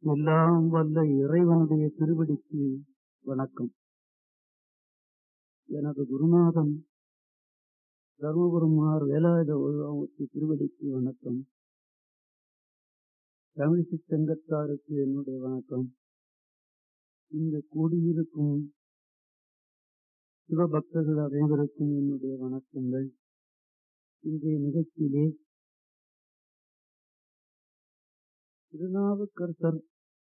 எல்லாம் வல்ல இறைவனுடைய திருவடிக்கு வணக்கம் எனது குருநாதன் தர்மபுரமார் வேலாயுத உலகமுத்து திருவடிக்கு வணக்கம் தமிழிசை சங்கத்தாருக்கு என்னுடைய வணக்கம் இங்கு கூடியிருக்கும் சிவபக்தர்கள் அனைவருக்கும் என்னுடைய வணக்கங்கள் இன்றைய நிகழ்ச்சியிலே திருநாவுக்கரசர்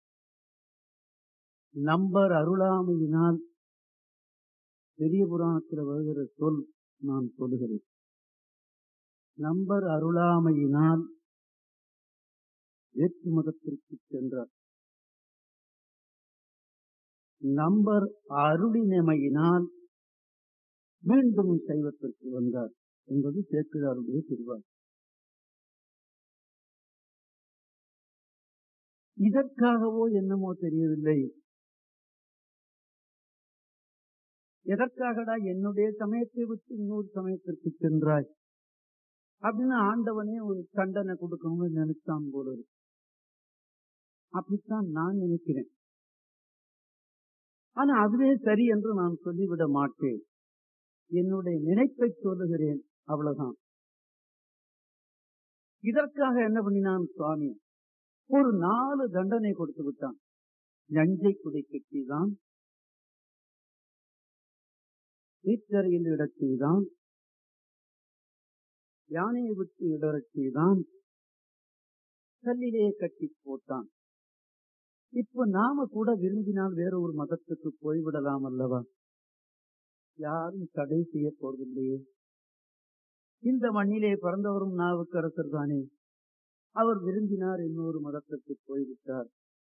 நம்பர் அருளாமையினால் பெரிய புராணத்தில் வருகிற சொல் நான் சொல்லுகிறேன் நம்பர் அருளாமையினால் வேற்று மதத்திற்கு சென்றார் நம்பர் அருளினமையினால் மீண்டும் சைவத்திற்கு வந்தார் என்பது சேக்கிழாருடைய திருவார் இதற்காகவோ என்னமோ தெரியவில்லை எதற்காகடா என்னுடைய சமயத்தை விட்டு இன்னொரு சமயத்திற்கு சென்றாய் அப்படின்னு ஆண்டவனே ஒரு தண்டனை கொடுக்கணும்னு நினைச்சான் போல இருக்கு அப்படித்தான் நான் நினைக்கிறேன் ஆனா அதுவே சரி என்று நான் சொல்லிவிட மாட்டேன் என்னுடைய நினைப்பை சொல்லுகிறேன் அவ்வளவுதான் இதற்காக என்ன பண்ணினான் சுவாமி ஒரு நாலு தண்டனை கொடுத்து விட்டான் நஞ்சை குடை கட்டிதான் நீச்சரையில் இடச் செய்தான் யானையை விட்டு இடறச் செய்தான் கல்லிலே கட்டி போட்டான் இப்ப நாம கூட விரும்பினால் வேற ஒரு மதத்துக்கு போய்விடலாம் அல்லவா யாரும் தடை செய்ய போவதில்லையே இந்த மண்ணிலே பிறந்தவரும் நாவுக்கரசர் தானே அவர் விரும்பினார் இன்னொரு மதத்திற்கு போய்விட்டார்